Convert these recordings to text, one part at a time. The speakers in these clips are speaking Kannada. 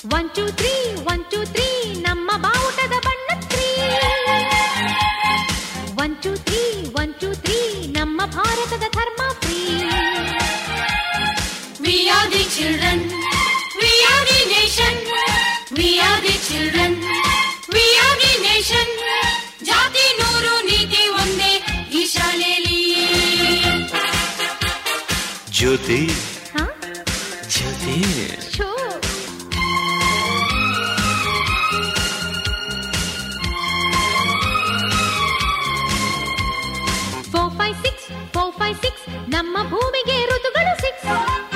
One two three one two three ನಮ್ಮ ಬಾವುಟದ ಬಣ್ಣ three one two three one two three ನಮ್ಮ ಭಾರತದ ಧರ್ಮ free We are the children. We are the nation. We are the children. We are the nation. ಜಾತಿ ನೂರು ನೀತಿ ಒಂದೇ ಈ ಶಾಲೆಯಲ್ಲಿ ಜ್ಯೋತಿ ಹಾ Jyoti show four five six four five six ನಮ್ಮ ಭೂಮಿಗೆ ಋತುಗಳು six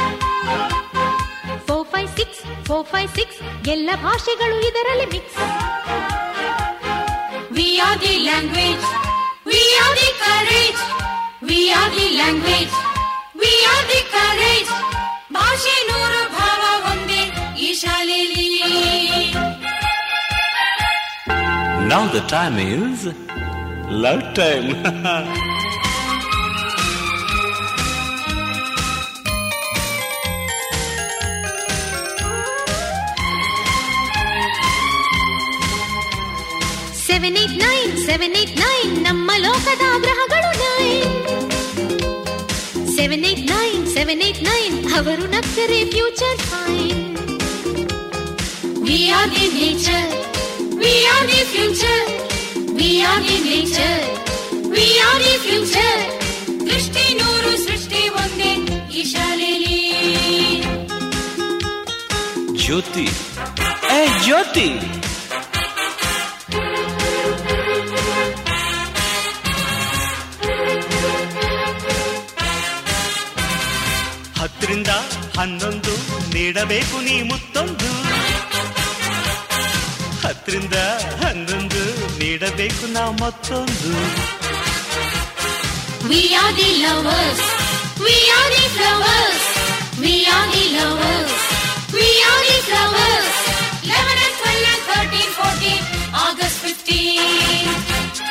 four five six four five six ಎಲ್ಲ ಭಾಷೆಗಳು ಇದರಲ್ಲಿ mix We are the language. We are the courage. We are the language. We are the courage. ಭಾಷೆ ನೂರು ಭಾವ ಒಂದೇ ಈ ಶಾಲೆಯಲ್ಲಿ Now the time is love time. Seven eight nine seven eight nine ನಮ್ಮ ಲೋಕದ ಗ್ರಹಗಳು nine seven eight nine seven eight nine ಅವರು ನಕ್ಕರೆ future fine We are the nature. We are the future. We are the nature. We are the future. ದೃಷ್ಟಿ ನೂರು ಸೃಷ್ಟಿ ಒಂದೇ ಈ ಶಾಲೆಯಲ್ಲಿ ಜ್ಯೋತಿ ಏ ಜ್ಯೋತಿ ಹತ್ತರಿಂದ ಹನ್ನೊಂದು ನೀಡಬೇಕು ನೀ ಮುತ್ತೊಂದು ಹತ್ತರಿಂದ ಹನ್ನೊಂದು ನೀಡಬೇಕು ನಾ ಮತ್ತೊಂದು We are the lovers. We are the flowers. We are the lovers. We are the flowers. 11 and 12 and 13, 14, August 15.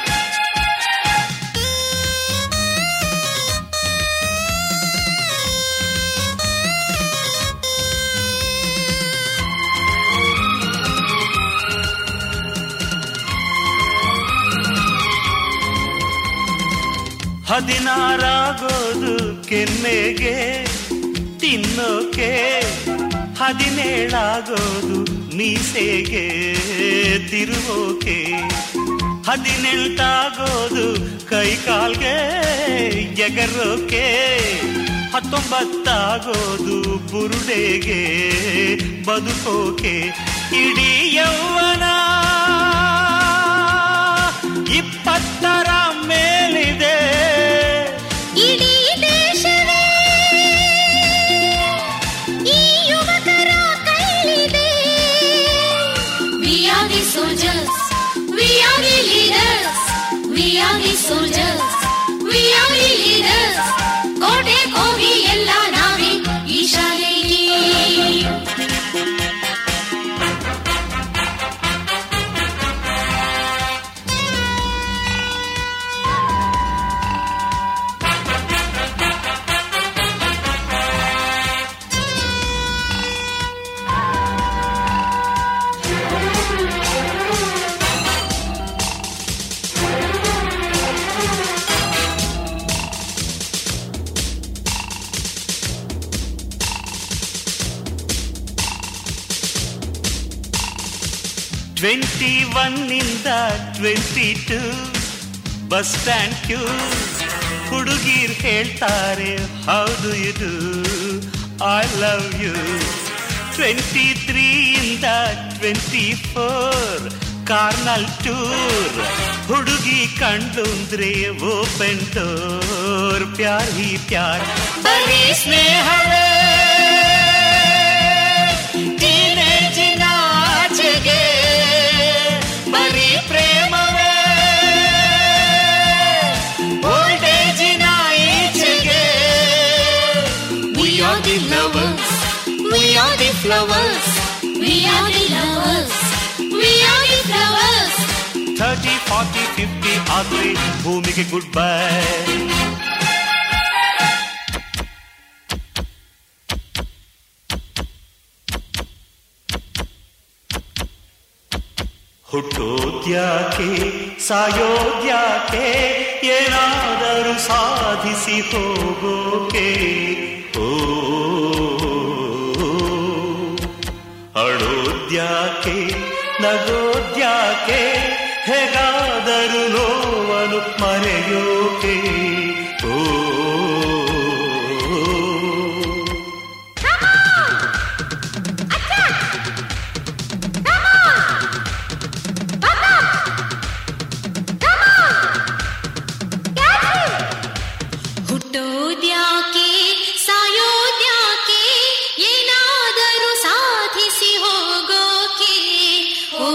ಹದಿನಾರಾಗೋದು ಕೆನ್ನೆಗೆ ತಿನ್ನೋಕೆ ಹದಿನೇಳಾಗೋದು ಮೀಸೆಗೆ ತಿರುವೋಕೆ ಹದಿನೆಂಟಾಗೋದು ಕೈ ಕಾಲ್ಗೆ ಎಗರೋಕೆ ಹತ್ತೊಂಬತ್ತಾಗೋದು ಬುರುಡೆಗೆ ಬದುಕೋಕೆ ಇಡೀ ಯೌವನ ಇಪ್ಪತ್ತರ ಮೇಲಿದೆ ಇಡೀ ದೇಶವೇ ಈ ಯುವಕರ ಕೈಲಿದೆ We are the soldiers. We are the leaders. We are the soldiers. We are the leaders. ಕೋಟೆ ಕೋವಿ ಎಲ್ಲ ನಾವೇ ಈ ಶಾಲೆಯಲ್ಲಿ ಟ್ವೆಂಟಿ ಒನ್ ಇಂದ twenty two bus stand queue ಹುಡುಗೀರ್ ಹೇಳ್ತಾರೆ ಹೌದು ಇದು I love you twenty three ಇಂದ ಟ್ವೆಂಟಿ ಫೋರ್ ಕಾರ್ನಲ್ ಟೂರ್ ಹುಡುಗಿ ಕಂಡು ಅಂದ್ರೆ ಓಪನ್ ಡೋರ್ ಪ್ಯಾರ್ ಹಿ ಪ್ಯಾರ್ ಬರೀ ಸ್ನೇಹವೇ ಟೀನೇಜಿನ ಆಚೆಗೆ ಬರೀ ಪ್ರೇಮವೇ ಓಲ್ಡೇಜಿನ ಈಚೆಗೆ We are the lovers. We are the flowers. We are the lovers. We are the flowers. Thirty forty fifty ಆದ್ರೆ ಭೂಮಿಗೆ ಗುಡ್ ಬೈ ಹುಟ್ಟೋದ್ಯಾಕೆ ಸಾಯೋದ್ಯಾಕೆ ಏನಾದರೂ ಸಾಧಿಸಿ ಹೋಗೋಕೆ ಓ ಅಳೋದ್ಯಾಕೆ ನಗೋದ್ಯಾಕೆ ಹೇಗಾದರೂ ನೋವನು ಮರೆಯೋಕೆ ಓ ಹುಟ್ಟೋದ್ಯಾಕೆ ಸಾಯೋದ್ಯಾಕೆ ಏನಾದರೂ ಸಾಧಿಸಿ ಹೋಗೋಕೆ ಓ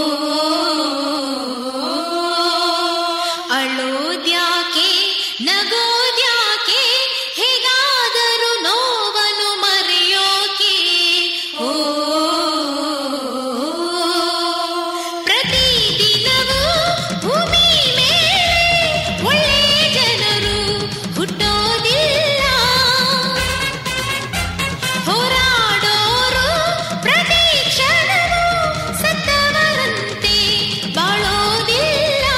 ಅಳೋದ್ಯಾಕೆ ನಗೋದ್ಯಾಕೆ ಹೇಗಾದರೂ ನೋವನ್ನು ಮರೆಯೋಕೆ ಓ ಪ್ರತಿದಿನವೂ ಭೂಮಿ ಮೇಲೆ ಒಳ್ಳೆ ಜನರು ಹುಟ್ಟೋದಿಲ್ಲ ಹೋರಾಡೋರು ಪ್ರತಿ ಕ್ಷಣವೂ ಸತ್ತವರಂತೆ ಬಾಳೋದಿಲ್ಲ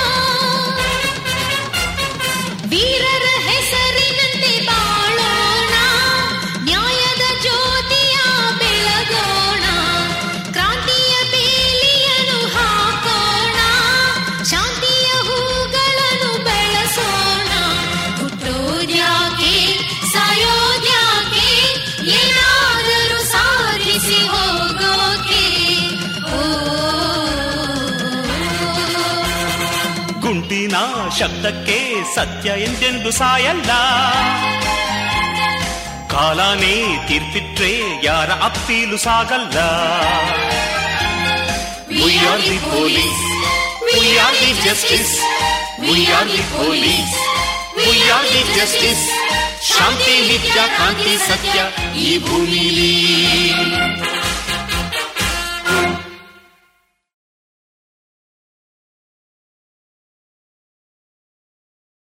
ವೀರರ ಹೆಸರಿನಂತೆ ಬಾಳೋಣ ನ್ಯಾಯದ ಜ್ಯೋತಿಯ ಬೆಳಗೋಣ ಕ್ರಾಂತಿಯ ಬೇಲಿಯನ್ನು ಹಾಕೋಣ ಶಾಂತಿಯ ಹೂಗಳನ್ನು ಬೆಳೆಸೋಣ ಹುಟ್ಟೋದ್ಯಾಕೆ ಸಾಯೋದ್ಯಾಕೆ ಏನಾದರೂ ಸಾಧಿಸಿ ಹೋಗೋಕೆ ಓ ಗುಂಡಿನ ಶಬ್ದಕ್ಕೆ ಸತ್ಯ ಎಂದೆಂದು ಸಾಯಲ್ಲ ಕಾಲಾನೇ ತೀರ್ಪಿಟ್ರೆ ಯಾರ ಅಪ್ಪೀಲು ಸಾಗಲ್ಲ We are the police. We are the justice. We are the police. We are the justice. ಶಾಂತಿ ನಿತ್ಯ ಕಾಂತಿ ಸತ್ಯ ಈ ಭೂಮಿಲಿ